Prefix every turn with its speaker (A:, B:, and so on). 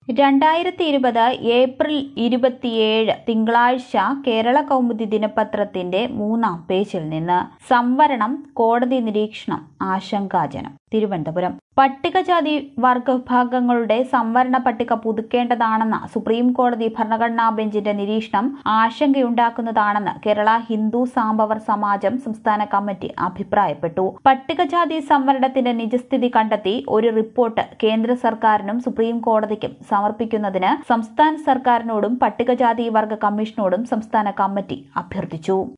A: രണ്ടായിരത്തി ഇരുപത് ഏപ്രിൽ ഇരുപത്തിയേഴ് തിങ്കളാഴ്ച കേരള കൗമുദി ദിനപത്രത്തിന്റെ മൂന്നാം പേജിൽ നിന്ന് സംവരണം കോടതി നിരീക്ഷണം ആശങ്കാജനം തിരുവനന്തപുരം പട്ടികജാതി വർഗവിഭാഗങ്ങളുടെ സംവരണ പട്ടിക പുതുക്കേണ്ടതാണെന്ന സുപ്രീം കോടതി ഭരണഘടനാ ബെഞ്ചിന്റെ നിരീക്ഷണം ആശങ്കയുണ്ടാക്കുന്നതാണെന്ന് കേരള ഹിന്ദു സാംബവർ സമാജം സംസ്ഥാന കമ്മിറ്റി അഭിപ്രായപ്പെട്ടു പട്ടികജാതി സംവരണത്തിന്റെ നിജസ്ഥിതി കണ്ടെത്തി ഒരു റിപ്പോർട്ട് കേന്ദ്ര സർക്കാരിനും സുപ്രീം കോടതിക്കും സമർപ്പിക്കുന്നതിന് സംസ്ഥാന സർക്കാരിനോടും പട്ടികജാതി വർഗ കമ്മീഷനോടും സംസ്ഥാന കമ്മിറ്റി അഭ്യർത്ഥിച്ചു